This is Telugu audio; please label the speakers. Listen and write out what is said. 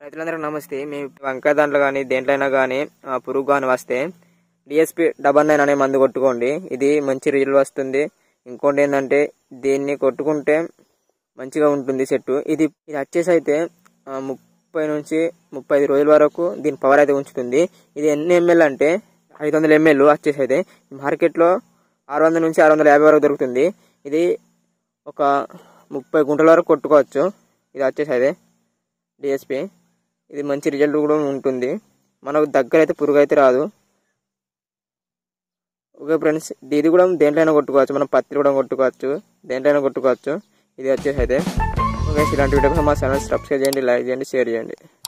Speaker 1: రైతులందరికీ నమస్తే మేము వంకాయ దాంట్లో కానీ దేంట్లో అయినా కానీ ఆ, పురుగు కానీ వస్తే డిఎస్పి డబల్ నైన్ అనే మందు కొట్టుకోండి ఇది మంచి రిజల్ట్ వస్తుంది ఇంకోటి ఏంటంటే దీన్ని కొట్టుకుంటే మంచిగా ఉంటుంది చెట్టు ఇది ఇది వచ్చేసి అయితే ఆ, ముప్పై నుంచి ముప్పై ఐదు రోజుల వరకు దీని పవర్ అయితే ఉంచుతుంది ఇది ఎన్ని ఎంఎల్ అంటే ఐదు వందల ఎంఎల్ వచ్చేసి అయితే మార్కెట్లో ఆరు వందల నుంచి ఆరు వందల యాభై వరకు దొరుకుతుంది ఇది ఒక ముప్పై గుంటల వరకు కొట్టుకోవచ్చు ఇది వచ్చేసి అయితే డిఎస్పి ఇది మంచి రిజల్ట్ కూడా ఉంటుంది మనకు దగ్గర అయితే పురుగు అయితే రాదు ఓకే ఫ్రెండ్స్ ఇది కూడా దేంట్లోనే కొట్టుకోవచ్చు మనం పత్తి కూడా కొట్టుకోవచ్చు దేంట్లోనే కొట్టుకోవచ్చు ఇది వచ్చేసి అయితే ఓకే ఇలాంటి వీడియో మా ఛానల్ సబ్స్క్రైబ్ చేయండి లైక్ చేయండి షేర్ చేయండి